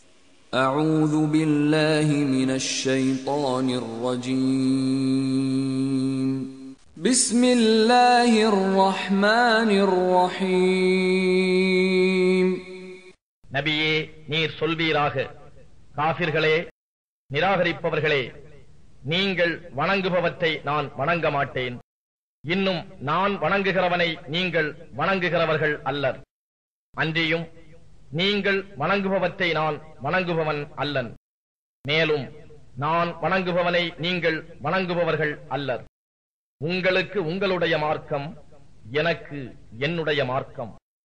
أعوذ بالله من الشيطان الرجيم بسم الله الرحمن الرحيم நபியே நீர் சொல்வீராக காபிர்களே நிராகரிப்பவர்களே நீங்கள் வணங்குபவற்றை நான் வணங்க மாட்டேன் இன்னும் நான் வணங்குகிறவனை நீங்கள் வணங்குகிறவர்கள் அல்லர் அன்றியும் நீங்கள் வணங்குபவற்றை நான் வணங்குபவன் அல்லன் மேலும் நான் வணங்குபவனை நீங்கள் வணங்குபவர்கள் அல்லர் உங்களுக்கு உங்களுடைய மார்க்கம் எனக்கு என்னுடைய மார்க்கம்